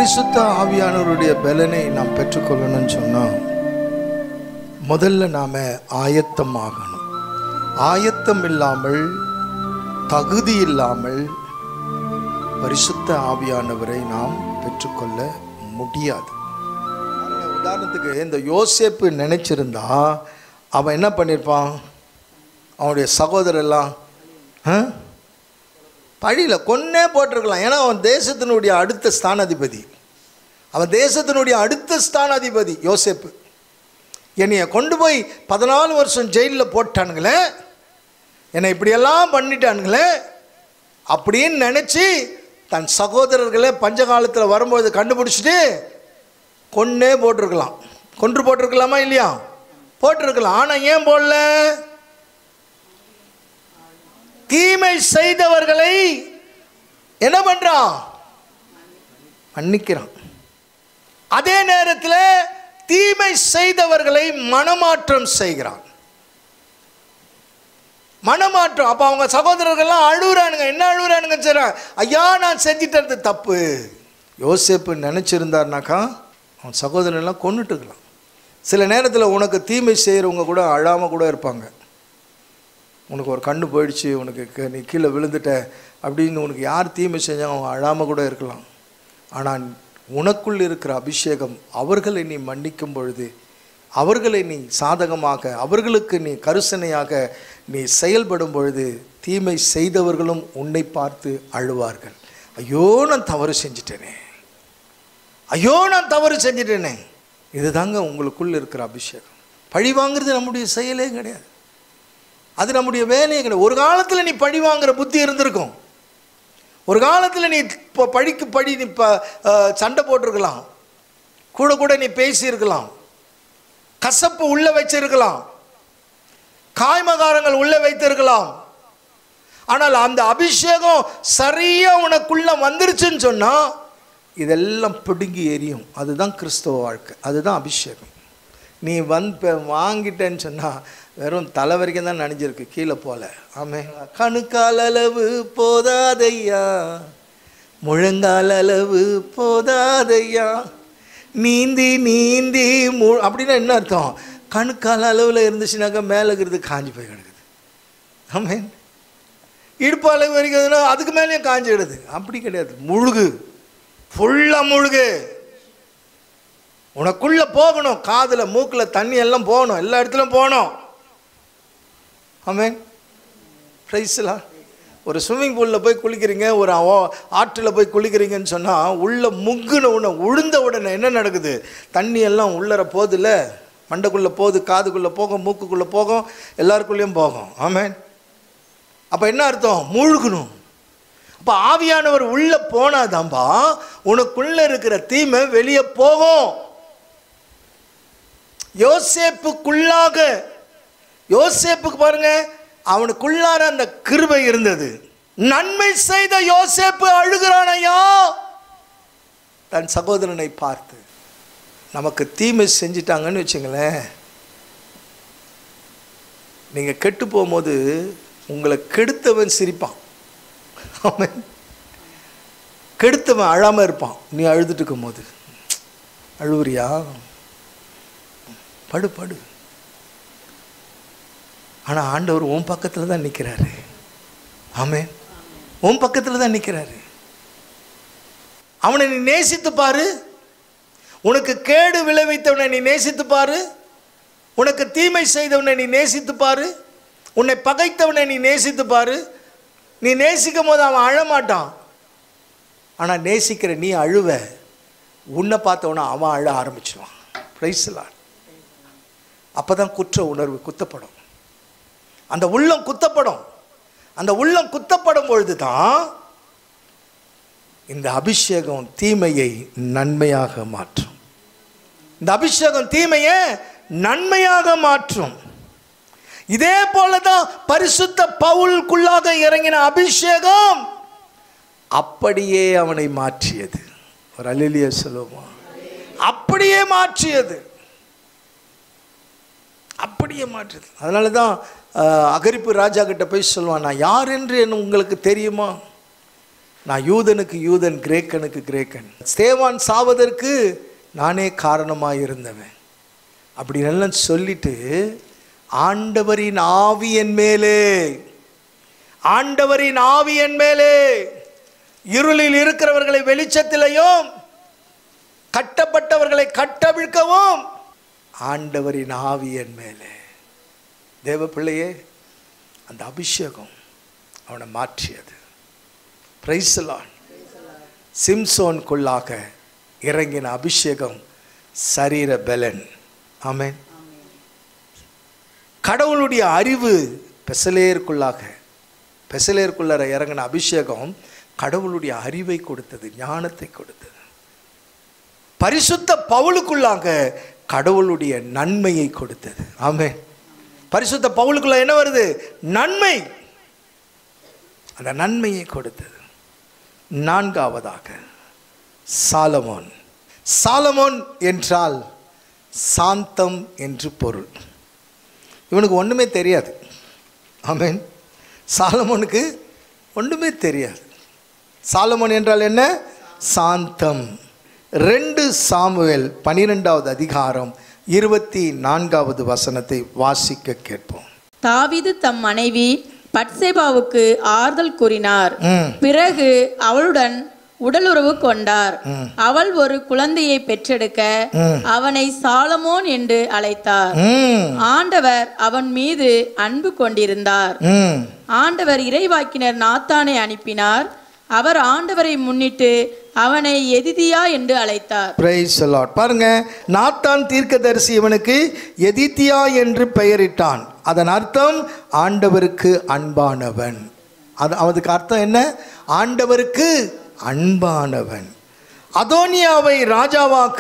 பரிசுத்த ஆவியானவருடைய பலனை நாம் பெற்றுக்கொள்ளணும்னு சொன்னால் முதல்ல நாம் ஆயத்தம் ஆகணும் ஆயத்தம் இல்லாமல் தகுதி இல்லாமல் பரிசுத்த ஆவியானவரை நாம் பெற்றுக்கொள்ள முடியாது பாருங்க, உதாரணத்துக்கு இந்த யோசேப்பு நினைச்சிருந்தா அவன் என்ன பண்ணியிருப்பான் அவனுடைய சகோதரெல்லாம் பழியில் கொன்னே போட்டிருக்கலாம் ஏன்னா அவன் தேசத்தினுடைய அடுத்த ஸ்தானாதிபதி அவன் தேசத்தினுடைய அடுத்த ஸ்தானாதிபதி யோசேப்பு என்னைய கொண்டு போய் பதினாலு வருஷம் ஜெயிலில் போட்டானுங்களே என்னை இப்படியெல்லாம் பண்ணிட்டானுங்களே அப்படின்னு நினச்சி தன் சகோதரர்களே பஞ்சகாலத்தில் வரும்போது கண்டுபிடிச்சிட்டு கொன்னே போட்டிருக்கலாம் கொன்று போட்டிருக்கலாமா இல்லையா போட்டிருக்கலாம் ஆனால் ஏன் போடல தீமை செய்தவர்களை என்ன பண்றான் மன்னிக்கிறான் அதே நேரத்தில் தீமை செய்தவர்களை மனமாற்றம் செய்கிறான் மனமாற்றம் அப்போ அவங்க சகோதரர்கள்லாம் அழுகுறானுங்க என்ன அழுகுறானுங்க சரி ஐயா நான் செஞ்சிட்டது தப்பு யோசேப்பு நினச்சிருந்தாருனாக்கா அவன் சகோதரன்லாம் கொண்டுட்டுக்கலாம் சில நேரத்தில் உனக்கு தீமை செய்கிறவங்க கூட அழாமல் கூட இருப்பாங்க உனக்கு ஒரு கண்ணு போயிடுச்சு உனக்கு க- நீ கீழே விழுந்துட்ட அப்படின்னு உனக்கு யார் தீமை செஞ்சாங்க அவங்க அழாமல் கூட இருக்கலாம் ஆனால் உனக்குள் இருக்கிற அபிஷேகம் அவர்களை நீ மன்னிக்கும் பொழுது அவர்களை நீ சாதகமாக அவர்களுக்கு நீ கருசனையாக நீ செயல்படும் பொழுது தீமை செய்தவர்களும் உன்னை பார்த்து அழுவார்கள் ஐயோ நான் தவறு செஞ்சிட்டேனே ஐயோ நான் தவறு செஞ்சிட்டேனே இதுதாங்க உங்களுக்குள்ள இருக்கிற அபிஷேகம் பழி வாங்குறது நம்முடைய செயலே கிடையாது அது நம்முடைய வேலையே கிடையாது ஒரு காலத்தில் நீ பழி வாங்குற புத்தி இருந்திருக்கும் ஒரு காலத்தில் நீ இப்போ பழிக்கு பழி நீ இப்போ சண்டை போட்டிருக்கலாம் கூட கூட நீ பேசியிருக்கலாம் கசப்பு உள்ள வச்சிருக்கலாம் காய்மகாரங்கள் உள்ள வைத்திருக்கலாம் ஆனால் அந்த அபிஷேகம் சரியா உனக்குள்ள வந்துருச்சுன்னு சொன்னா இதெல்லாம் பிடுங்கி எரியும் அதுதான் கிறிஸ்தவ வாழ்க்கை அதுதான் அபிஷேகம் நீ வந்து இப்போ வாங்கிட்டேன்னு சொன்னா வெறும் தலை வரைக்கும் தான் நனைஞ்சிருக்கு கீழே போல ஆமே கணுக்கால் அளவு போதாதையா முழங்கால் அளவு போதாதையா நீந்தி நீந்தி மு அப்படின்னா என்ன அர்த்தம் கணுக்கால் அளவில் இருந்துச்சுனாக்கா மேலே இருக்கிறது காஞ்சி போய் கிடக்குது ஆமேன் இடுப்பு அளவு வரைக்கும்னா அதுக்கு மேலேயும் காஞ்சிடுது அப்படி கிடையாது முழுகு ஃபுல்லாக முழுகு உனக்குள்ளே போகணும் காதில் மூக்கில் தண்ணி எல்லாம் போகணும் எல்லா இடத்துலையும் போகணும் ஆமேன் ப்ரைஸ்லாம் ஒரு ஸ்விம்மிங் பூலில் போய் குளிக்கிறீங்க ஒரு ஆ- ஆற்றில் போய் குளிக்கிறீங்கன்னு சொன்னால் உள்ளே முங்குன உடனே உழுந்த உடனே என்ன நடக்குது தண்ணி எல்லாம் உள்ளர போகுதுல்ல மண்டைக்குள்ளே போகுது காதுக்குள்ளே போகும் மூக்குக்குள்ளே போகும் எல்லாருக்குள்ளேயும் போகும் ஆமேன் அப்போ என்ன அர்த்தம் மூழ்கணும் அப்போ ஆவியானவர் உள்ளே போனாதான்பா உனக்குள்ளே இருக்கிற தீமை வெளியே போகும் யோசேப்புக்குள்ளாக யோசேப்புக்கு பாருங்க அவனுக்குள்ளார அந்த கிருபை இருந்தது நன்மை செய்த யோசேப்பு அழுகிறான் ஐயா தன் சகோதரனை பார்த்து நமக்கு தீமை செஞ்சிட்டாங்கன்னு வச்சுங்களேன் நீங்கள் கெட்டு போகும்போது உங்களை கெடுத்தவன் சிரிப்பான் ஆமென். கெடுத்தவன் அழாமல் இருப்பான் நீ அழுதுட்டு இருக்கும்போது அழுவுறியா படு படு ஆனால் ஆண்டவர் உன் பக்கத்தில் தான் நிற்கிறாரு ஆமென் உன் பக்கத்தில் தான் நிற்கிறாரு அவனை நீ நேசித்து பாரு உனக்கு கேடு விளைவித்தவனை நீ நேசித்து பாரு உனக்கு தீமை செய்தவனை நீ நேசித்து பாரு உன்னை பகைத்தவனை நீ நேசித்து பாரு நீ நேசிக்கும் போது அவன் அழமாட்டான் ஆனால் நேசிக்கிற நீ அழுவ உன்னை பார்த்தவன அவன் அழ ஆரம்பிச்சிடுவான் பிரைஸ்லான் அப்போ தான் குற்ற உணர்வு குத்தப்படும் அந்த உள்ளம் குத்தப்படும் அந்த உள்ளம் குத்தப்படும் பொழுது தான் இந்த அபிஷேகம் தீமையை நன்மையாக மாற்றும் இந்த அபிஷேகம் தீமையை நன்மையாக மாற்றும் இதே போல தான் பரிசுத்த பவுலுக்குள்ளாக இறங்கின அபிஷேகம் அப்படியே அவனை மாற்றியது ஒரு அலிலிய சொல்லுவோமா அப்படியே மாற்றியது அப்படியே மாற்றுது அதனால தான் அஹ், அகரிப்பு ராஜா கிட்ட போய் சொல்லுவான் நான் யார் என்று என்ன உங்களுக்கு தெரியுமா நான் யூதனுக்கு யூதன் கிரேக்கனுக்கு கிரேக்கன் ஸ்தேவான் சாவதற்கு நானே காரணமாக இருந்தவன் அப்படி எல்லாம் சொல்லிட்டு ஆண்டவரின் ஆவி என் மேலே ஆண்டவரின் ஆவி என் மேலே இருளில் இருக்கிறவர்களை வெளிச்சத்திலையும் கட்டப்பட்டவர்களை கட்டவிழ்க்கவும் ஆண்டவரின் ஆவி என் மேலே தேவ பிள்ளையே அந்த அபிஷேகம் அவனை மாற்றியது பிரைசலான் சிம்சோனுக்குள்ளாக இறங்கின அபிஷேகம் சரீர பலன் ஆமென் கடவுளுடைய அறிவு பெசலேருக்குள்ளாக பெசலேருக்குள்ளார இறங்கின அபிஷேகம் கடவுளுடைய அறிவை கொடுத்தது ஞானத்தை கொடுத்தது பரிசுத்த பவுலுக்குள்ளாக கடவுளுடைய நன்மையை கொடுத்தது ஆமென் பரிசுத்த பவுலுக்குள்ள என்ன வருது நன்மை அந்த நன்மையை கொடுத்தது நான்காவதாக சாலமோன் சாலமோன் என்றால் சாந்தம் என்று பொருள் இவனுக்கு ஒன்றுமே தெரியாது ஆமென் சாலமோனுக்கு ஒன்றுமே தெரியாது சாலமோன் என்றால் என்ன சாந்தம் ரெண்டு சாமுவேல் பனிரெண்டாவது அதிகாரம் இருபத்தி நான்காவது வசனத்தை வாசிக்க கேட்போம் தாவீது தம் மனைவி பட்சேபாவுக்கு ஆறுதல் கூறினார் ம் பிறகு அவளுடன் உடலுறவு கொண்டார் அவள் ஒரு குழந்தையை பெற்றெடுக்க அவனை சாலமோன் என்று அழைத்தார் ம் ஆண்டவர் அவன் மீது அன்பு கொண்டிருந்தார் ம் ஆண்டவர் இறைவாக்கினர் நாத்தானை அனுப்பினார் அவர் ஆண்டவரை முன்னிட்டு அவனை எதிதியா என்று அழைத்தார் பிரைஸ் லார்ட் பாருங்க நாத்தான் தீர்க்கதரிசி இவனுக்கு எதித்தியா என்று பெயரிட்டான் அதன் அர்த்தம் ஆண்டவருக்கு அன்பானவன் அது அவனுக்கு அர்த்தம் என்ன ஆண்டவருக்கு அன்பானவன் அதோனியாவை ராஜாவாக்க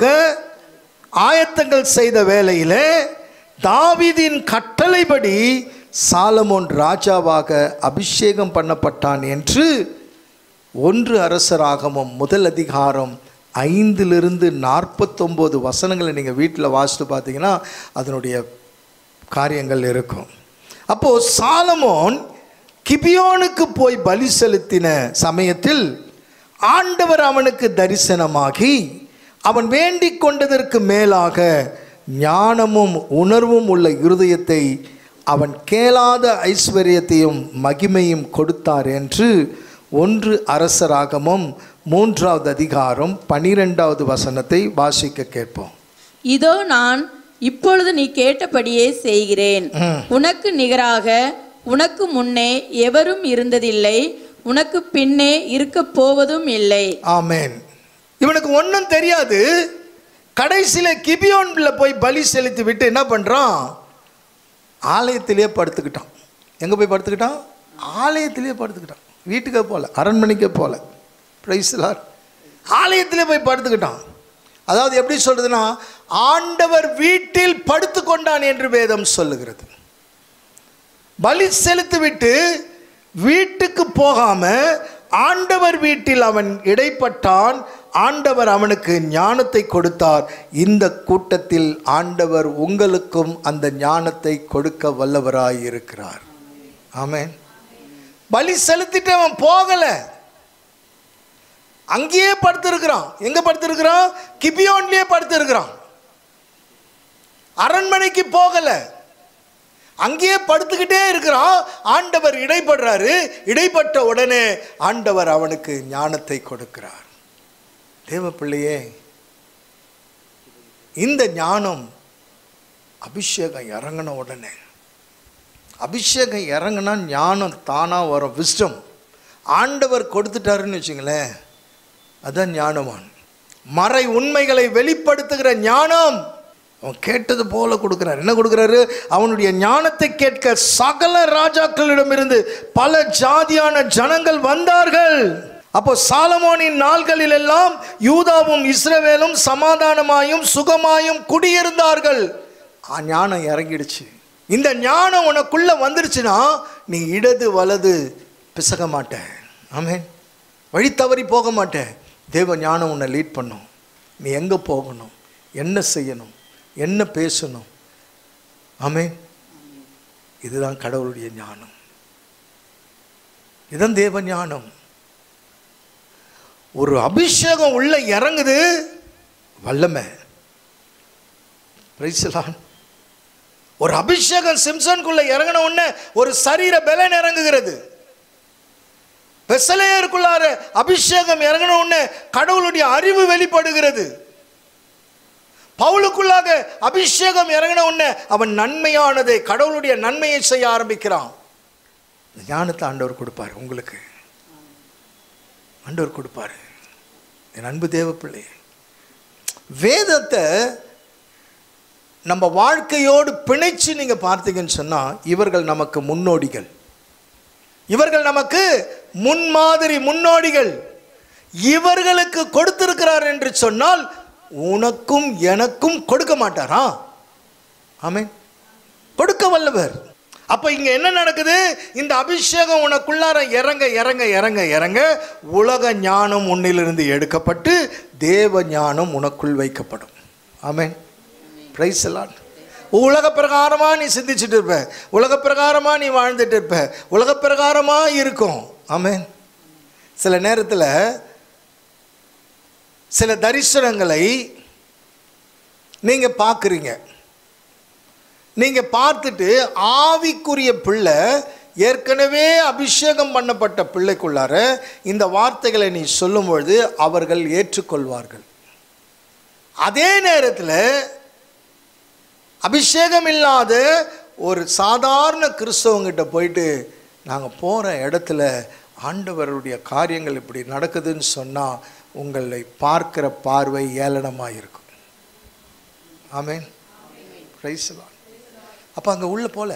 ஆயத்தங்கள் செய்த வேளையிலே தாவீதின் கட்டளைப்படி சாலமோன் ராஜாவாக அபிஷேகம் பண்ணப்பட்டான் என்று ஒன்று அரசராகமம் முதல் அதிகாரம் ஐந்திலிருந்து நாற்பத்தொம்போது வசனங்களை நீங்கள் வீட்டில் வாசித்து பார்த்தீங்கன்னா அதனுடைய காரியங்கள் இருக்கும் அப்போது சாலமோன் கிபியோனுக்கு போய் பலி செலுத்தின சமயத்தில் ஆண்டவர் அவனுக்கு தரிசனமாகி அவன் வேண்டிக் கொண்டதற்கு மேலாக ஞானமும் உணர்வும் உள்ள இருதயத்தை அவன் கேளாத ஐஸ்வர்யத்தையும் மகிமையும் கொடுத்தார் என்று ஒன்று அரசராகமும் மூன்றாவது அதிகாரம் பனிரெண்டாவது வசனத்தை வாசிக்க கேட்போம் இதோ நான் இப்பொழுது நீ கேட்டபடியே செய்கிறேன் உனக்கு நிகராக உனக்கு முன்னே எவரும் இருந்ததில்லை உனக்கு பின்னே இருக்க போவதும் இல்லை ஆமென் இவனுக்கு ஒன்றும் தெரியாது கடைசியில் கிபியோன்ல போய் பலி செலுத்தி விட்டு என்ன பண்ணுறான் ஆலயத்திலே படுத்துக்கிட்டான் எங்கே போய் படுத்துக்கிட்டான் ஆலயத்திலே படுத்துக்கிட்டான் வீட்டுக்கே போகல அரண்மனைக்கே போகல பிரைஸ்லார் ஆலயத்திலே போய் படுத்துக்கிட்டான் அதாவது எப்படி சொல்றதுன்னா ஆண்டவர் வீட்டில் படுத்து கொண்டான் என்று வேதம் சொல்லுகிறது பலி செலுத்திவிட்டு வீட்டுக்கு போகாம ஆண்டவர் வீட்டில் அவன் இடைப்பட்டான் ஆண்டவர் அவனுக்கு ஞானத்தை கொடுத்தார் இந்த கூட்டத்தில் ஆண்டவர் உங்களுக்கும் அந்த ஞானத்தை கொடுக்க வல்லவராய் இருக்கிறார் ஆமென் பலி செலுத்திட்டு அவன் போகல அங்கேயே படுத்திருக்கிறான் எங்க படுத்திருக்கிறான் கிபியோன்லயே படுத்திருக்கிறான் அரண்மனைக்கு போகல அங்கேயே படுத்துக்கிட்டே இருக்கிறான் ஆண்டவர் இடைப்படுறாரு இடைப்பட்ட உடனே ஆண்டவர் அவனுக்கு ஞானத்தை கொடுக்கிறார் தேவ பிள்ளையே இந்த ஞானம் அபிஷேகம் இறங்கின உடனே அபிஷேகம் இறங்கினா ஞானம் தானாக வரும் விஸ்டம் ஆண்டவர் கொடுத்துட்டாருன்னு வச்சுங்களேன் அதான் ஞானவான் மறை உண்மைகளை வெளிப்படுத்துகிற ஞானம் அவன் கேட்டது போல கொடுக்கிறார் என்ன கொடுக்கிறாரு அவனுடைய ஞானத்தை கேட்க சகல ராஜாக்களிடமிருந்து பல ஜாதியான ஜனங்கள் வந்தார்கள் அப்போ சாலமோனின் நாள்களில் எல்லாம் யூதாவும் இஸ்ரவேலும் சமாதானமாயும் சுகமாயும் குடியிருந்தார்கள் ஆ ஞானம் இறங்கிடுச்சு இந்த ஞானம் உனக்குள்ள வந்துருச்சுன்னா நீ இடது வலது பிசக மாட்ட ஆமென் வழி தவறி போக மாட்டேன் தேவ ஞானம் உன்னை லீட் பண்ணும் நீ எங்கே போகணும் என்ன செய்யணும் என்ன பேசணும் ஆமென் இதுதான் கடவுளுடைய ஞானம் இதுதான் தேவ ஞானம் ஒரு அபிஷேகம் உள்ள இறங்குது வல்லமை Praise the Lord. ஒரு அபிஷேகம் சிம்சனுக்குள்ள இறங்கின உடனே ஒரு சரீர பலன் இறங்குகிறது பெசலேயருக்குள்ளார அபிஷேகம் இறங்கின உடனே கடவுளுடைய அறிவு வெளிப்படுகிறது பவுலுக்குள்ளாக அபிஷேகம் இறங்கின உடனே அவன் நன்மையானதை கடவுளுடைய நன்மையை செய்ய ஆரம்பிக்கிறான் இந்த ஞானத்தை ஆண்டவர் கொடுப்பார் உங்களுக்கு ஆண்டவர் கொடுப்பார் என் அன்பு தேவ பிள்ளை வேதத்தை நம்ம வாழ்க்கையோடு பிணைச்சு நீங்கள் பார்த்தீங்கன்னு சொன்னால் இவர்கள் நமக்கு முன்னோடிகள் இவர்கள் நமக்கு முன்மாதிரி முன்னோடிகள் இவர்களுக்கு கொடுத்திருக்கிறார் என்று சொன்னால் உனக்கும் எனக்கும் கொடுக்க மாட்டாரா ஆமென் கொடுக்க வல்லவர் அப்ப இங்க என்ன நடக்குது இந்த அபிஷேகம் உனக்குள்ளார இறங்க இறங்க இறங்க இறங்க உலக ஞானம் உன்னிலிருந்து எடுக்கப்பட்டு தேவ ஞானம் உனக்குள் வைக்கப்படும் ஆமென் பிரைஸ் எல்லாம் உலக பிரகாரமா நீ சிந்திச்சுட்டு இருப்ப உலக பிரகாரமா நீ வாழ்ந்துட்டு இருப்ப உலக பிரகாரமா இருக்கும் ஆமென் சில நேரத்தில் சில தரிசனங்களை நீங்கள் பார்க்குறீங்க நீங்கள் பார்த்துட்டு ஆவிக்குரிய பிள்ளை ஏற்கனவே அபிஷேகம் பண்ணப்பட்ட பிள்ளைக்குள்ளார இந்த வார்த்தைகளை நீ சொல்லும் பொழுது அவர்கள் ஏற்றுக்கொள்வார்கள் அதே நேரத்தில் அபிஷேகம் இல்லாத ஒரு சாதாரண கிறிஸ்தவங்கிட்ட போயிட்டு நாங்கள் போகிற இடத்துல ஆண்டவருடைய காரியங்கள் இப்படி நடக்குதுன்னு சொன்னால் உங்களை பார்க்கிற பார்வை ஏளனமாக இருக்கும் ஆமேன் ரைஸ்லாம் அப்போ அங்கே உள்ள போல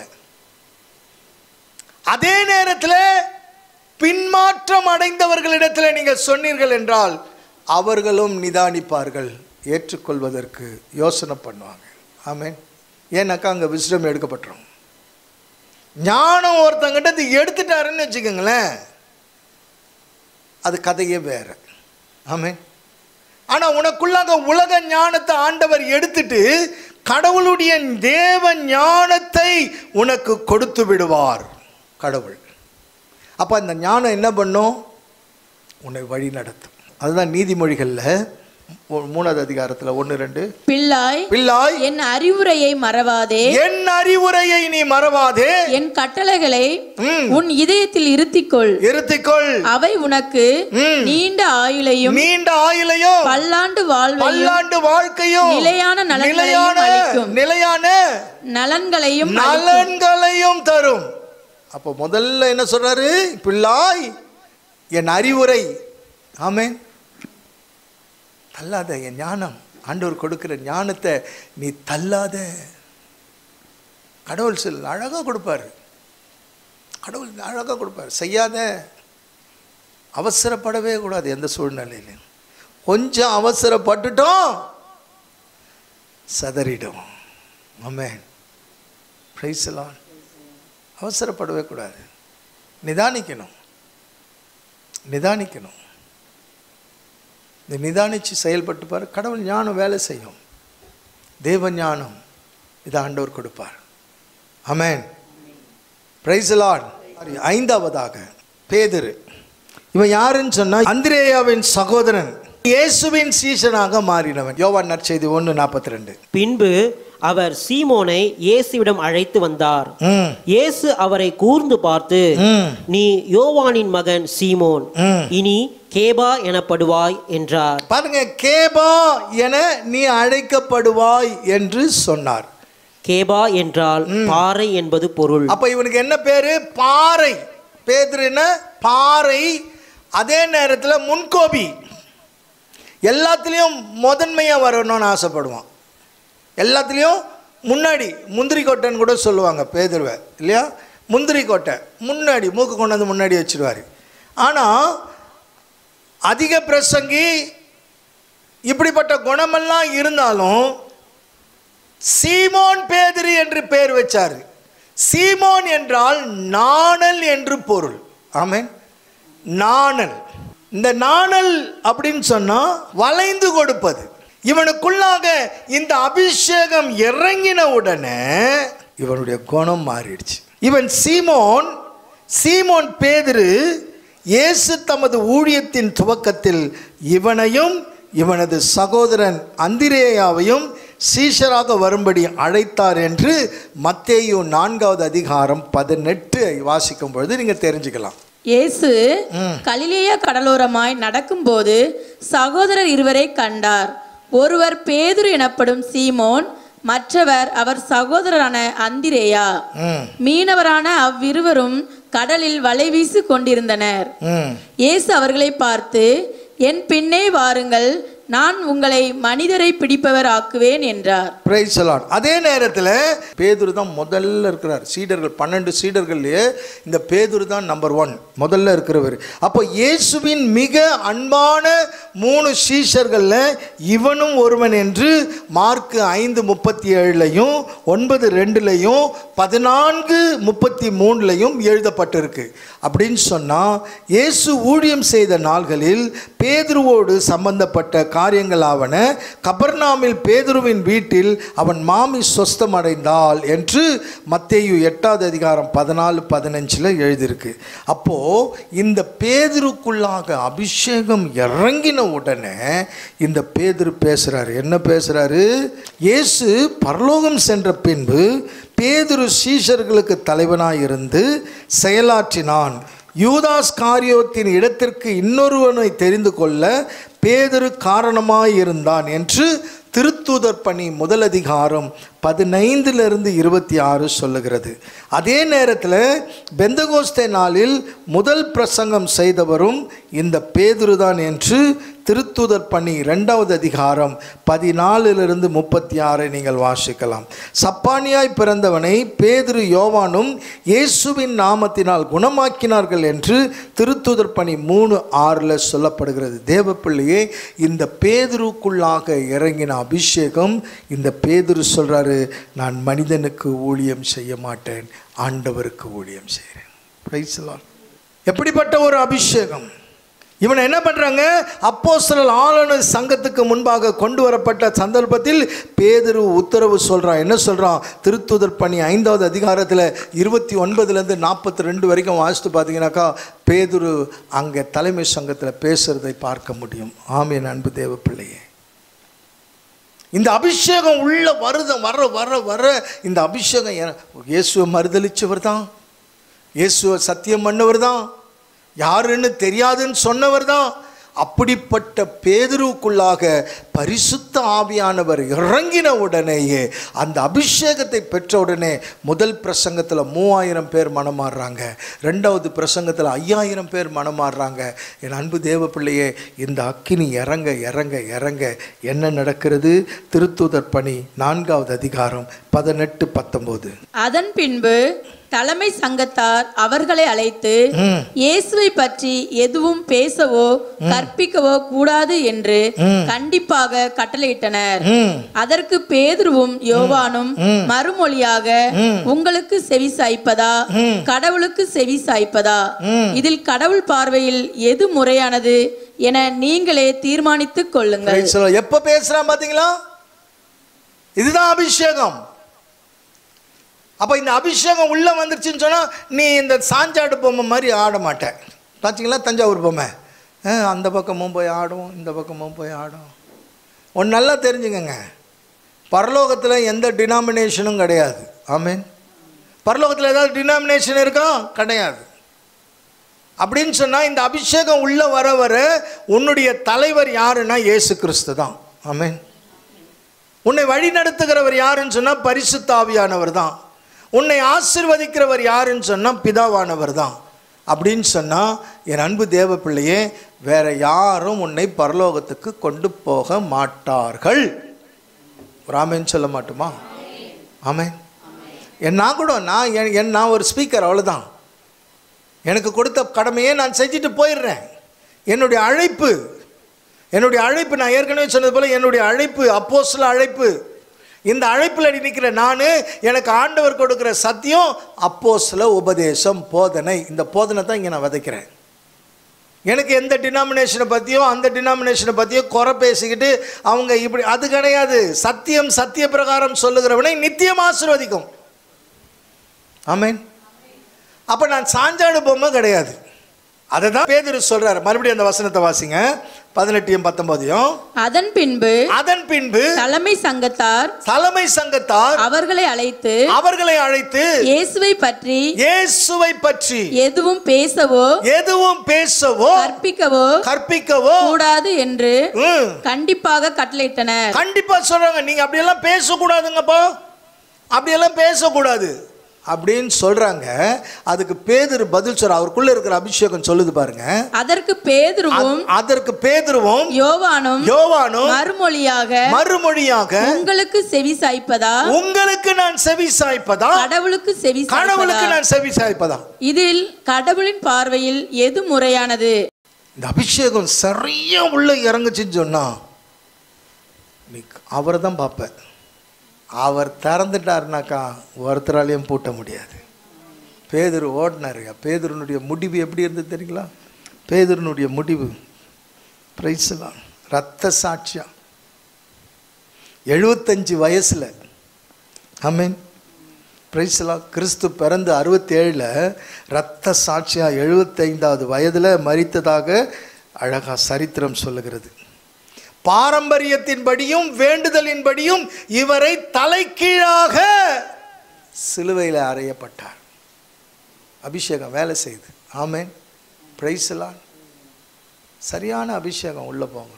அதே நேரத்தில் பின்மாற்றம் அடைந்தவர்களிடத்தில் நீங்கள் சொன்னீர்கள் என்றால் அவர்களும் நிதானிப்பார்கள் ஏற்றுக்கொள்வதற்கு யோசனை பண்ணுவாங்க ஆமேன் ஏன்னாக்கா அங்கே விஸ்டம் எடுக்கப்பட்டுரும் ஞானம் ஒருத்தங்கிட்ட இது எடுத்துட்டாருன்னு வச்சுக்கோங்களேன் அது கதையே வேற ஆமேன் ஆனால் உனக்குள்ளாக உலக ஞானத்தை ஆண்டவர் எடுத்துட்டு கடவுளுடைய தேவ ஞானத்தை உனக்கு கொடுத்து விடுவார் கடவுள் அப்போ அந்த ஞானம் என்ன பண்ணும் உன்னை வழி நடத்தும் அதுதான் நீதிமொழிகளில் மூ- மூணாவது அதிகாரத்தில் ஒன்று ரெண்டு பிள்ளாய் பிள்ளாய் என் அறிவுரையை மறவாதே என் அறிவுரையை நீ மறவாதே என் கட்டளைகளை ம். உன் இதயத்தில் இருத்திக்கொள் இருத்திக்கொள் அவை உனக்கு ம். நீண்ட ஆயுளையும் நீண்ட ஆயுளையும் பல்லாண்டு வாழ்வையும் பல்லாண்டு வாழ்க்கையும் நிலையான நலன்களையும் நிலையான அளிக்கும். நிலையான நலன்களையும் நலன்களையும் தரும் அப்போ முதல்ல என்ன சொல்றாரு பிள்ளாய் என் அறிவுரை ஆமென் தள்ளாத என் ஞானம் ஆண்டவர் கொடுக்கிற ஞானத்தை நீ தள்ளாத கடவுள் சொல் அழகாக கொடுப்பாரு கடவுள் அழகாக கொடுப்பார் செய்யாத அவசரப்படவே கூடாது எந்த சூழ்நிலையிலும் கொஞ்சம் அவசரப்பட்டுட்டோம் சதறிடும் ஆமென் பிரைஸ் எல்லாம் அவசரப்படவே கூடாது நிதானிக்கணும் நிதானிக்கணும் இந்த நிதானித்து செயல்பட்டு பாரு கடவுள் ஞானம் வேலை செய்யும் தேவ ஞானம் இதை ஆண்டவர் கொடுப்பார் அமேன் பிரைஸ் லார்ட் ஐந்தாவதாக பேதுரு இவன் யாருன்னு சொன்னா அந்திரேயாவின் சகோதரன் இயேசுவின் சீசனாக மாறினவன் யோவான் நற்செய்தி ஒன்று நாற்பத்தி ரெண்டு பின்பு அவர் சீமோனை இயேசுவிடம் அழைத்து வந்தார் ம் இயேசு அவரை கூர்ந்து பார்த்து ம் நீ யோவானின் மகன் சீமோன் ம். இனி கேபா எனப்படுவாய் என்றார் பாருங்க கேபா என நீ அழைக்கப்படுவாய் என்று சொன்னார் கேபா என்றால் பாறை என்பது பொருள் அப்ப இவனுக்கு என்ன பேரு பாறை பேதுரு என்ன பாறை அதே நேரத்தில் முன்கோபி எல்லாத்துலேயும் முதன்மையாக வரணும்னு ஆசைப்படுவான் எல்லாத்துலேயும் முன்னாடி முந்திரி கொட்டைன்னு கூட சொல்லுவாங்க பேதுருவை இல்லையா முந்திரி கொட்டை முன்னாடி மூக்கு கொண்டு வந்து முன்னாடி வச்சிருவார் ஆனால் அதிக பிரசங்கி இப்படிப்பட்ட குணமெல்லாம் இருந்தாலும் சீமோன் பேதுரு என்று பெயர் வச்சார் சீமோன் என்றால் நாணல் என்று பொருள் ஆமென் நாணல் இந்த நாணல் அப்படின்னு சொன்னா வளைந்து கொடுப்பது இவனுக்குள்ளாக இந்த அபிஷேகம் இறங்கின உடனே இவனுடைய குணம் மாறிடுச்சு இவன் சீமோன் சீமோன் பேதுரு இயேசு தமது ஊழியத்தின் துவக்கத்தில் இவனையும் இவனது சகோதரன் அந்திரேயாவையும் சீஷராக வரும்படி அழைத்தார் என்று மத்தேயு நான்காவது அதிகாரம் பதினெட்டு வாசிக்கும் பொழுது நீங்கள் தெரிஞ்சுக்கலாம் இயேசு கலிலேய கடலோரமாய் நடக்கும்போது சகோதரர் இருவரை கண்டார் ஒருவர் பேதுரு எனப்படும் சீமோன் மற்றவர் அவர் சகோதரரான அந்திரேயா ம் மீனவரான அவ்விருவரும் கடலில் வலை வீசி கொண்டிருந்தனர் ம் இயேசு அவர்களை பார்த்து என் பின்னே வாருங்கள் நான் உங்களை மனிதரை பிடிப்பவர் ஆக்குவேன் என்றார் பிரைஸ் லார்ட் அதே நேரத்தில் பேதுரு தான் முதல்ல இருக்கிறார் சீடர்கள் பன்னெண்டு சீடர்கள்லயே இந்த பேதுரு தான் நம்பர் ஒன் முதல்ல இருக்கிறவர் அப்போ இயேசுவின் மிக அன்பான மூணு சீஷர்களில் இவனும் ஒருவன் என்று மார்க்கு ஐந்து முப்பத்தி ஏழுலையும் ஒன்பது ரெண்டுலையும் பதினான்கு முப்பத்தி மூணுலையும் எழுதப்பட்டிருக்கு அப்படின்னு சொன்னால் இயேசு ஊழியம் செய்த நாள்களில் பேதுருவோடு சம்பந்தப்பட்ட காரியங்களாவன கபர்நாமில் பேதுருவின் வீட்டில் அவன் மாமி சொஸ்தம் அடைந்தாள் என்று மத்தேயு எட்டாவது அதிகாரம் பதினாலு பதினஞ்சில் எழுதியிருக்கு அப்போது இந்த பேதுருக்குள்ளாக அபிஷேகம் இறங்கின உடனே இந்த பேதுரு பேசுகிறாரு என்ன பேசுகிறாரு இயேசு பரலோகம் சென்ற பின்பு பேதுரு சீஷர்களுக்கு தலைவனாய் இருந்து செயலாற்றினான் யூதாஸ் காரியோத்தின் இடத்திற்கு இன்னொருவனை தெரிந்து கொள்ள பேதுரு காரணமாயிருந்தான் என்று திருத்தூதர் பணி முதல் அதிகாரம் பதினைந்திலிருந்து இருபத்தி ஆறு சொல்லுகிறது அதே நேரத்தில் பெந்தகோஸ்தே நாளில் முதல் பிரசங்கம் செய்தவரும் இந்த பேதுருதான் என்று திருத்தூதர் பணி இரண்டாவது அதிகாரம் பதினாலிலிருந்து முப்பத்தி ஆறை நீங்கள் வாசிக்கலாம் சப்பானியாய் பிறந்தவனை பேதுரு யோவானும் இயேசுவின் நாமத்தினால் குணமாக்கினார்கள் என்று திருத்தூதர் பணி மூணு ஆறில் சொல்லப்படுகிறது தேவப்பிள்ளையே இந்த பேதுருக்குள்ளாக இறங்கின அபிஷேகம் இந்த பேதுரு சொல்கிறாரு நான் மனிதனுக்கு ஊழியம் செய்ய மாட்டேன் ஆண்டவருக்கு ஊழியம் செய்கிறேன் Praise the Lord. எப்படிப்பட்ட ஒரு அபிஷேகம் இவனை என்ன பண்ணுறாங்க அப்போஸ்தலர் ஆளுநர் சங்கத்துக்கு முன்பாக கொண்டு வரப்பட்ட சந்தர்ப்பத்தில் பேதுரு உத்தரவு சொல்கிறான் என்ன சொல்கிறான் திருத்துதர் பணி ஐந்தாவது அதிகாரத்தில் இருபத்தி ஒன்பதுலேருந்து நாற்பத்தி ரெண்டு வரைக்கும் வாசித்து பார்த்தீங்கன்னாக்கா பேதுரு அங்கே தலைமை சங்கத்தில் பேசுகிறதை பார்க்க முடியும் ஆமீன் அன்பு தேவ பிள்ளையே இந்த அபிஷேகம் உள்ள வருத வர வர வர இந்த அபிஷேகம் என- இயேசுவை மறுதளிச்சவர் தான் இயேசுவை சத்தியம் பண்ணவர் தான் யாருன்னு தெரியாதுன்னு சொன்னவர் தான் அப்படிப்பட்ட பேதுருவுக்குள்ளாக பரிசுத்த ஆவியானவர் இறங்கின உடனேயே அந்த அபிஷேகத்தை பெற்ற உடனே முதல் பிரசங்கத்தில் மூவாயிரம் பேர் மனமாறுறாங்க ரெண்டாவது பிரசங்கத்தில் ஐயாயிரம் பேர் மனமாறுறாங்க என் அன்பு தேவ பிள்ளையே இந்த அக்கினி இறங்க இறங்க இறங்க என்ன நடக்கிறது திருத்தூதர் பணி நான்காவது அதிகாரம் பதினெட்டு பத்தொம்போது அதன் பின்பு தலைமை சங்கத்தார் அவர்களை அழைத்து இயேசுவை பற்றி எதுவும் பேசவோ கற்பிக்கவோ கூடாது என்று கண்டிப்பாக கட்டளையிட்டனர் அதற்கு பேதுருவும் யோவானும் மறுமொழியாக உங்களுக்கு செவி சாய்ப்பதா கடவுளுக்கு செவி சாய்ப்பதா இதில் கடவுள் பார்வையில் எது முறையானது என நீங்களே தீர்மானித்துக் கொள்ளுங்கள் Praise the Lord. எப்ப பேசுறான் பாத்தீங்களா இதுதான் அபிஷேகம் அப்ப இந்த அபிஷேகம் உள்ள வந்துருச்சுன்னு சொன்னா நீ இந்த சாஞ்சாடு பொம்மை மாதிரி ஆட மாட்ட பார்த்தீங்களா தஞ்சாவூர் பொம்மை ஆ, அந்த பக்கமும் போய் ஆடும் இந்த பக்கமும் போய் ஆடும் ஒன்று நல்லா தெரிஞ்சுக்கங்க பரலோகத்தில் எந்த டினாமினேஷனும் கிடையாது ஆமீன் பரலோகத்தில் ஏதாவது டினாமினேஷன் இருக்கா கிடையாது அப்படின்னு சொன்னால் இந்த அபிஷேகம் உள்ள வர வர உன்னுடைய தலைவர் யாருன்னா இயேசு கிறிஸ்து தான் ஆமென் உன்னை வழி நடத்துகிறவர் யாருன்னு சொன்னால் பரிசுத்தாவியானவர் தான் உன்னை ஆசிர்வதிக்கிறவர் யாருன்னு சொன்னால் பிதாவானவர் தான் அப்படின்னு சொன்னால் என் அன்பு தேவ பிள்ளையே வேற யாரும் உன்னை பரலோகத்துக்கு கொண்டு போக மாட்டார்கள் ராமேன்னு சொல்ல மாட்டுமா ஆமென் என் நான் கூட நான் என் என் நான் ஒரு ஸ்பீக்கர் அவ்வளோதான் எனக்கு கொடுத்த கடமையை நான் செஞ்சுட்டு போயிடுறேன் என்னுடைய அழைப்பு என்னுடைய அழைப்பு நான் ஏற்கனவே சொன்னது போல என்னுடைய அழைப்பு அப்போஸ்தல அழைப்பு இந்த அழைப்பில் நிற்கிற நான் எனக்கு ஆண்டவர் கொடுக்குற சத்தியம் அப்போஸ்தல உபதேசம் போதனை இந்த போதனை தான் இங்கே நான் விதைக்கிறேன் எனக்கு எந்த டினாமினேஷனை பற்றியோ அந்த டினாமினேஷனை பற்றியோ குறை பேசிக்கிட்டு அவங்க இப்படி அது கிடையாது சத்தியம் சத்திய பிரகாரம் சொல்லுகிறவனை நித்தியம் ஆசீர்வதிக்கும் ஆமென் அப்போ நான் சாஞ்சாடு பொம்மை கிடையாது அதை தான் பேதுரு சொல்றாரு மறுபடியும் அந்த வசனத்தை வாசிங்க பதினெட்டையும் பத்தொன்பதையும் அதன் பின்பு அதன் பின்பு தலைமை சங்கத்தார் தலைமை சங்கத்தார் அவர்களை அழைத்து அவர்களை அழைத்து இயேசுவை பற்றி இயேசுவை பற்றி எதுவும் பேசவோ எதுவும் பேசவோ கற்பிக்கவோ கற்பிக்கவோ கூடாது என்று ம், கண்டிப்பாக கட்டளையிட்டனர் கண்டிப்பா சொல்றாங்க நீங்க அப்படியெல்லாம் பேசக்கூடாதுங்கப்பா அப்படியெல்லாம் பேசக்கூடாது அப்படின்னு சொல்றாங்க அதுக்கு பேதுரு பதில் சொல்ற அவருக்குள்ள இருக்கிற அபிஷேகம் சொல்லுது பாருங்க அதற்கு பேதுருவும் அதற்கு பேதுருவும் யோவானும் யோவானும் மறுமொழியாக மறுமொழியாக உங்களுக்கு செவி சாய்ப்பதா உங்களுக்கு நான் செவி சாய்ப்பதா கடவுளுக்கு செவி கடவுளுக்கு சாய்ப்பதா நான் செவி சாய்ப்பதா இதில் கடவுளின் பார்வையில் எது முறையானது இந்த அபிஷேகம் சரியா உள்ள இறங்குச்சுன்னு சொன்னா நீ அவரை தான் பார்ப்ப அவர் திறந்துட்டாருனாக்கா ஒருத்தராலையும் பூட்ட முடியாது பேதுரு ஓடினாருங்க பேதுருனுடைய முடிவு எப்படி இருந்தது தெரியுங்களா பேதுருனுடைய முடிவு பிரைஸ்லாம் ரத்த சாட்சியா எழுபத்தஞ்சு வயசுல ஆமீன் பிரைஸ்லாம் கிறிஸ்து பிறந்து அறுபத்தேழில் ரத்த சாட்சியாக எழுபத்தைந்தாவது வயதில் மரித்ததாக அழகா சரித்திரம் சொல்லுகிறது பாரம்பரியத்தின்படியும் வேண்டுதலின்படியும் இவரை தலைகீழாக சிலுவையில் அறையப்பட்டார் அபிஷேகம் வேலை செய்யுது ஆமேன் பிரைஸ்லாம் சரியான அபிஷேகம் உள்ளே போகணும்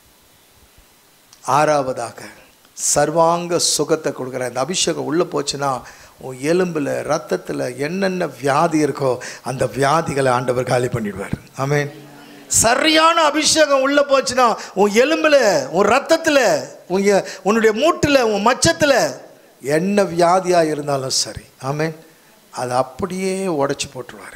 ஆறாவதாக சர்வாங்க சுகத்தை கொடுக்குற இந்த அபிஷேகம் உள்ளே போச்சுன்னா உன் எலும்பில் ரத்தத்தில் என்னென்ன வியாதி இருக்கோ அந்த வியாதிகளை ஆண்டவர் காலி பண்ணிடுவார் ஆமென் சரியான அபிஷேகம் உள்ளே போச்சுன்னா உன் எலும்பில் உன் ரத்தத்தில் உன் எ- உன்னுடைய மூட்டில் உன் மச்சத்தில் என்ன வியாதியாக இருந்தாலும் சரி ஆமென் அதை அப்படியே உடைச்சி போட்டுருவார்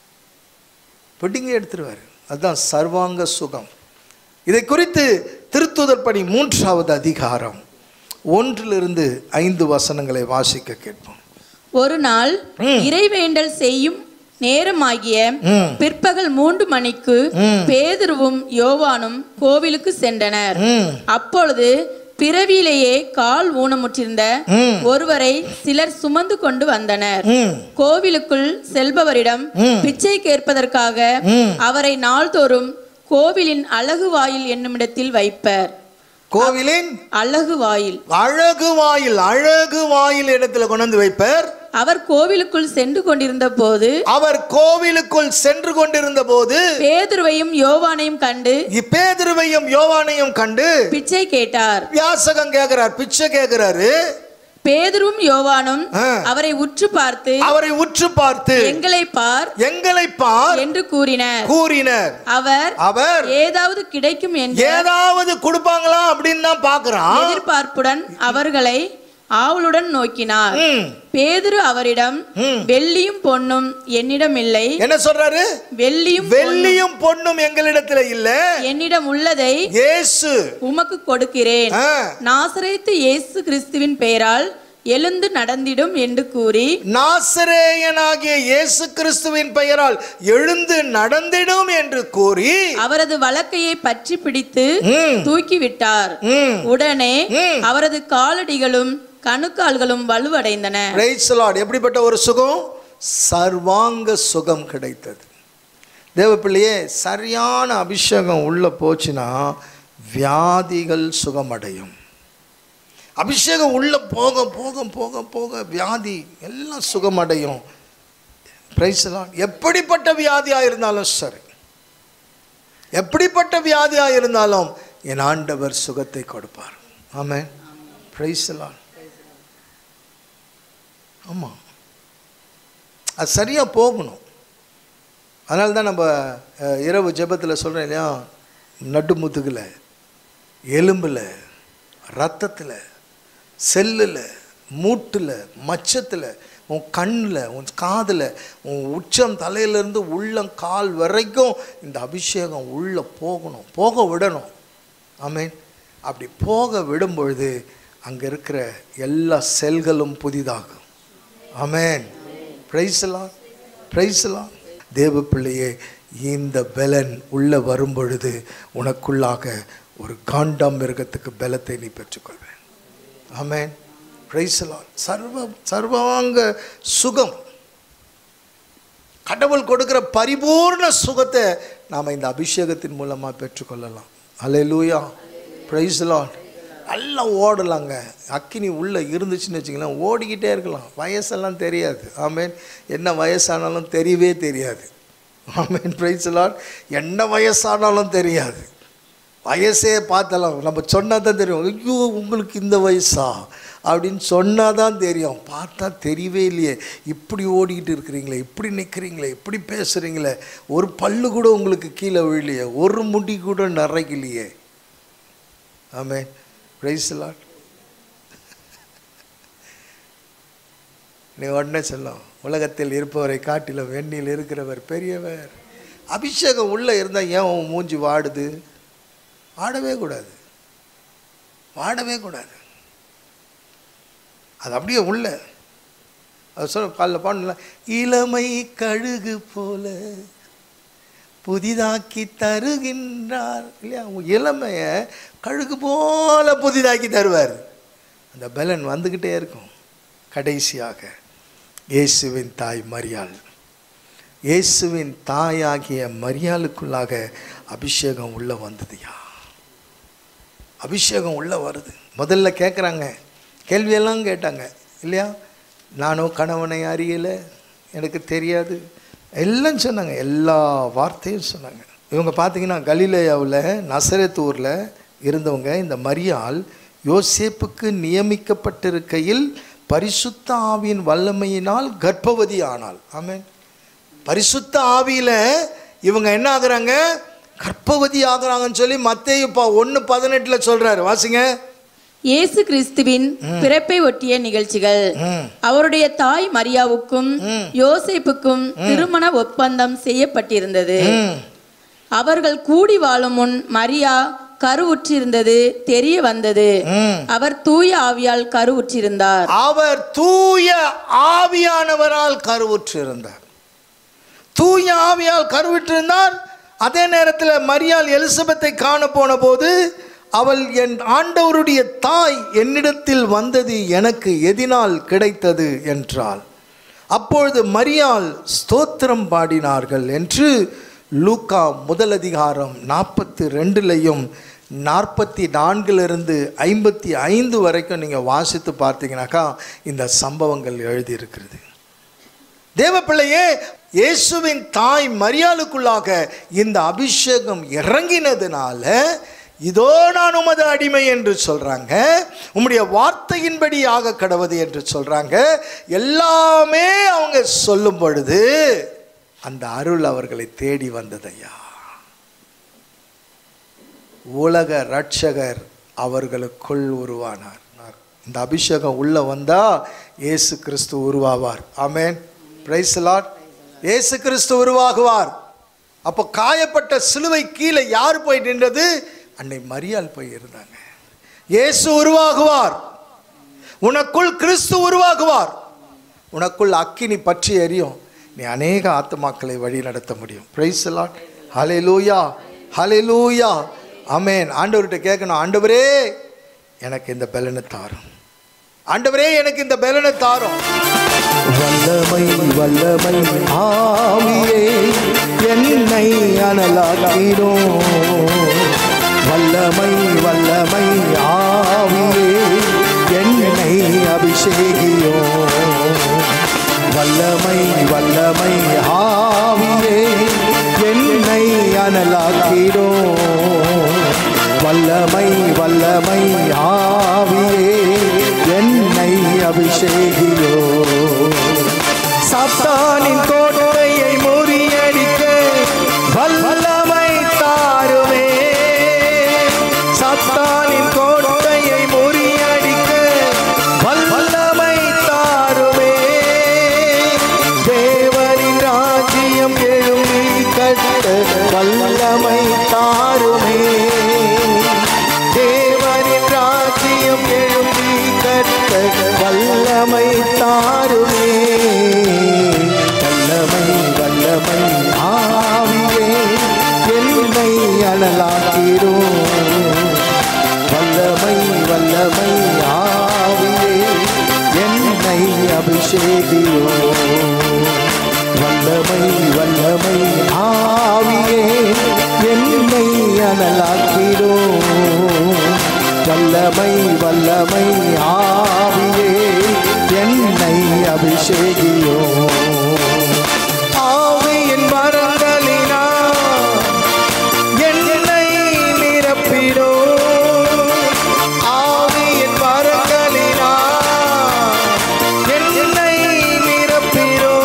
பிடிங்கி எடுத்துருவார் அதுதான் சர்வாங்க சுகம் இதை குறித்து திருத்துதர் பணி மூன்றாவது அதிகாரம் ஒன்றிலிருந்து ஐந்து வசனங்களை வாசிக்க கேட்போம் ஒரு நாள் இறைவேண்டல் செய்யும் நேரமாகிய ம். பிற்பகல் மூன்று மணிக்கு பேதுருவும் யோவானும் கோவிலுக்கு சென்றனர் ம். அப்பொழுது பிறவியிலேயே கால் ஊனமுற்றிருந்த ஒருவரை சிலர் சுமந்து கொண்டு வந்தனர் ம். கோவிலுக்குள் செல்பவரிடம் பிச்சை கேட்பதற்காக அவரை நாள்தோறும் கோவிலின் அழகு வாயில் என்னுமிடத்தில் வைப்பர் கோவிலின் அழகு வாயில் அழகு வாயில் அழகு வாயில் இடத்துல கொண்டு வந்து வைப்பர் அவர் கோவிலுக்குள் சென்று கொண்டிருந்த போது அவர் கோவிலுக்குள் சென்று கொண்டிருந்த போது பேதுருவையும் யோவானையும் கண்டு இப்பேதிருவையும் யோவானையும் கண்டு பிச்சை கேட்டார் வியாசகம் கேட்கிறார் பிச்சை கேட்கிறாரு பேதுருவும் யோவானும் ஆ. அவரை உற்று பார்த்து அவரை உற்று பார்த்து எங்களை பார் எங்களை பார் என்று கூறினர் கூறினர் அவர் அவர் ஏதாவது கிடைக்கும் என்று ஏதாவது கொடுப்பாங்களா அப்படின்னு தான் பாக்குறான் எதிர்பார்ப்புடன் அவர்களை ஆவலுடன் நோக்கினார் ம். பேதுரு அவரிடம் வெள்ளியும் பொன்னும் என்னிடம் இல்லை என்ன சொல்றாரு வெள்ளியும் வெள்ளியும் பொன்னும் எங்களிடத்துல இல்ல என்னிடம் உள்ளதை இயேசு உமக்கு கொடுக்கிறேன் ஆ, நாசரேத்து இயேசு கிறிஸ்துவின் பெயரால் எழுந்து நடந்திடும் என்று கூறி நாசரேயனாகிய இயேசு கிறிஸ்துவின் பெயரால் எழுந்து நடந்திடும் என்று கூறி அவரது வலக்கையை பற்றி பிடித்து ம், தூக்கிவிட்டார் ம். உடனே அவரது காலடிகளும் கணுக்கால்களும் வலுவடைந்தன Praise the Lord. எப்படிப்பட்ட ஒரு சுகம் சர்வாங்க சுகம் கிடைத்தது தேவப்பிள்ளையே சரியான அபிஷேகம் உள்ள போச்சுன்னா வியாதிகள் சுகமடையும் அபிஷேகம் உள்ள போக போக போக போக வியாதி எல்லாம் சுகமடையும் பிரைஸ் எப்படிப்பட்ட வியாதியாக இருந்தாலும் சரி எப்படிப்பட்ட வியாதியாக இருந்தாலும் என் ஆண்டவர் சுகத்தை கொடுப்பார் ஆமென் பிரைஸ் ஆமாம் அது சரியாக போகணும் அதனால தான் நம்ம அஹ், இரவு ஜெபத்தில் சொல்கிறேன் இல்லையா நட்டு முதுகில் எலும்பில் ரத்தத்தில் செல்லில் மூட்டில் மச்சத்தில் உன் கண்ணில் உன் காதில் உன் உச்சம் தலையிலேருந்து உள்ளம் கால் வரைக்கும் இந்த அபிஷேகம் உள்ளே போகணும் போக விடணும் ஆமென் அப்படி போக விடும் பொழுது அங்கே இருக்கிற எல்லா செல்களும் புதிதாகும் ஆமென் பிரைஸ்லாம் பிரைஸ்லாம் தேவ பிள்ளையே இந்த பலன் உள்ள வரும் பொழுது உனக்குள்ளாக ஒரு காண்டாம் மிருகத்துக்கு பலத்தை நீ பெற்றுக்கொள்வேன் ஆமென் பிரைஸ்லாம் சர்வ சர்வாங்க சுகம் கடவுள் கொடுக்கிற பரிபூர்ண சுகத்தை நாம் இந்த அபிஷேகத்தின் மூலமாக பெற்றுக்கொள்ளலாம் அல்லேலூயா ப்ரைஸ் லார்ட் நல்லா ஓடலாங்க அக்கினி உள்ளே இருந்துச்சுன்னு வச்சுங்களேன் ஓடிக்கிட்டே இருக்கலாம் வயசெல்லாம் தெரியாது ஆமேன் என்ன வயசானாலும் தெரியவே தெரியாது ஆமேன் ப்ரைஸ் லார்ட் என்ன வயசானாலும் தெரியாது வயசே பார்த்தலாம் நம்ம சொன்னால் தான் தெரியும் ஐயோ உங்களுக்கு இந்த வயசா அப்படின்னு சொன்னால் தான் தெரியும் பார்த்தா தெரியவே இல்லையே இப்படி ஓடிக்கிட்டு இருக்கிறீங்களே இப்படி நிற்கிறீங்களே இப்படி பேசுகிறீங்களே ஒரு பல்லு கூட உங்களுக்கு கீழே விழலையே ஒரு முடி கூட நிறைக்கலையே ஆமே பிரைஸ் லாட் நீ உடனே சொல்லும் உலகத்தில் இருப்பவரை காட்டிலும் வெண்ணில் இருக்கிறவர் பெரியவர் அபிஷேகம் உள்ளே இருந்தால் ஏன் உன் மூஞ்சி வாடுது வாடவே கூடாது வாடவே கூடாது அது அப்படியே உள்ள அது சொல்ல காலைல பாடல இளமை கழுகு போல புதிதாக்கி தருகின்றார் இல்லையா உன் இளமையை கழுகு போல புதிதாக்கி தருவார் அந்த பலன் வந்துக்கிட்டே இருக்கும் கடைசியாக இயேசுவின் தாய் மரியாள் இயேசுவின் தாயாகிய மரியாளுக்குள்ளாக அபிஷேகம் உள்ள வந்ததுயா அபிஷேகம் உள்ள வருது முதல்ல கேட்குறாங்க கேள்வியெல்லாம் கேட்டாங்க இல்லையா நானும் கணவனை அறியலை எனக்கு தெரியாது எல்லாம் சொன்னாங்க எல்லா வார்த்தையும் சொன்னாங்க இவங்க பார்த்தீங்கன்னா கலிலேயாவில் நசரத் ஊரில் இருந்தவங்க இந்த மரியாள் யோசேப்புக்கு நியமிக்கப்பட்டிருக்கையில் பரிசுத்த ஆவியின் வல்லமையினால் கர்ப்பவதி ஆனாள் ஆமென் பரிசுத்த ஆவியில் இவங்க என்ன ஆகுறாங்க கர்ப்பவதி ஆகுறாங்கன்னு சொல்லி மத்தேயு பா ஒன்று பதினெட்டில் சொல்கிறாரு வாசிங்க இயேசு கிறிஸ்துவின் பிறப்பை ஒட்டிய நிகழ்ச்சிகள் ம் அவருடைய தாய் மரியாவுக்கும் யோசேப்புக்கும் திருமண ஒப்பந்தம் செய்யப்பட்டிருந்தது ம் அவர்கள் கூடி வாழும் முன் மரியா கருவுற்றிருந்தது தெரிய வந்தது ம் அவர் தூய ஆவியால் கருவுற்றிருந்தார் அவர் தூய ஆவியானவரால் கருவுற்றிருந்தார் தூய ஆவியால் கருவுற்றிருந்தார் அதே நேரத்தில் மரியாள் எலிசபெத்தை காண போன போது அவள் என் ஆண்டவருடைய தாய் என்னிடத்தில் வந்தது எனக்கு எதினால் கிடைத்தது என்றாள் அப்பொழுது மரியாள் ஸ்தோத்திரம் பாடினார்கள் என்று லூக்கா முதல் அதிகாரம் நாற்பத்தி ரெண்டுலையும் நாற்பத்தி நான்கிலிருந்து ஐம்பத்தி ஐந்து வரைக்கும் நீங்கள் வாசித்து பார்த்தீங்கன்னாக்கா இந்த சம்பவங்கள் எழுதியிருக்கிறது தேவப்பிள்ளையே இயேசுவின் தாய் மரியாளுக்குள்ளாக இந்த அபிஷேகம் இறங்கினதுனால இதோ நான் உமது அடிமை என்று சொல்றாங்க உம்முடைய வார்த்தையின்படி ஆக கடவுது என்று சொல்றாங்க எல்லாமே அவங்க சொல்லும் பொழுது அந்த அருள் அவர்களை தேடி வந்ததையா உலக ரட்சகர் அவர்களுக்குள் உருவானார் இந்த அபிஷேகம் உள்ள வந்தா இயேசு கிறிஸ்து உருவாவார் ஆமென் பிரைஸ் லார்ட் இயேசு கிறிஸ்து உருவாகுவார் அப்போ காயப்பட்ட சிலுவை கீழே யார் போய் நின்றது அன்னை மரியாள் போய் இருந்தாங்க இயேசு உருவாகுவார் உனக்குள் கிறிஸ்து உருவாகுவார் உனக்குள் அக்கினி பற்றி எரியும் நீ அநேக ஆத்மாக்களை வழி நடத்த முடியும் பிரைஸ் லாட் ஹலே லூயா ஹலே லூயா அமேன் ஆண்டவர்கிட்ட கேட்கணும் ஆண்டவரே எனக்கு இந்த பலனை தாரும் ஆண்டவரே எனக்கு இந்த பலனை தாரும் வல்லமை வல்லமை ஆவியே என்னை அனலாக்கிறோம் வல்லமை வல்லமை ஆவியே என்னை அபிஷேகியோ வல்லமை வல்லமை ஆவியே என்னை அனலாக்கிறோ வல்லமை வல்லமை ஆவியே என்னை அபிஷேகியோ சாத்தானின் கோட்டையை முறியடிக்க வல்லமை தாருமே சாத்தானின் கோட்டையை முறியடிக்க வல்லமை தாருமே தேவனின் ராஜ்யம் எழும்பி கட்ட வல்லமை தாருமே தேவனின் ராஜ்யம் எழும்பி கட்ட வல்லமை தாருமே வல்லமை வல்லமை ஆவியே என்னை அனலாக்கிறோ வல்லமை வல்லமை ஆவியே என்னை அபிஷேகியோ வல்ல வல்லமை வல்லமை ஆவியே என்னை அனலாக்கிடும் வல்லமை வல்லமை ஆவியே என்னை அபிஷேகியோ ஆவியின் வரங்களினா என்னை நிரப்பிடோ ஆவியின் வரங்களினா என்னை நிரப்பிடோ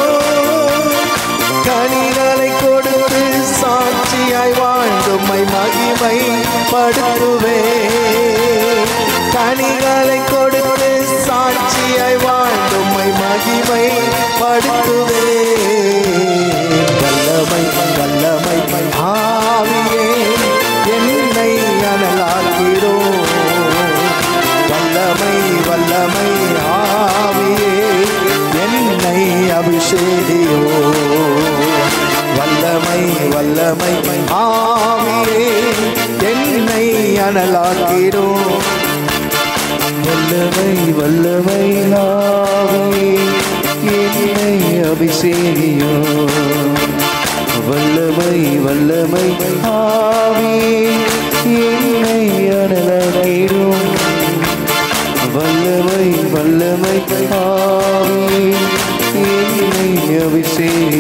கனிகளை கொடுத்து சாட்சியாய் வாழ்ந்துமை மகிமை படுத்துவே கனிகளை கொடுத்து சாட்சியாய் வாழ்ந்துமை மகிமை படுத்துவே வல்லமை வல்லமை ஆவியே என்னை அனலாக்கிறோ வல்லமை வல்லமை ஆவியே என்னை அபிஷேகியோ வல்லமை வல்லமை ஆவியே என்னை அனலாக்கிறோ வல்லமை வல்லமை ஆவியே என்னை அபிஷேகியோ வல்லமை வல்லமை ஆவியே என்னை அனலாக்கிறோம் வல்லமை வல்லமை ஆவியே என்னை அபிஷேகியோ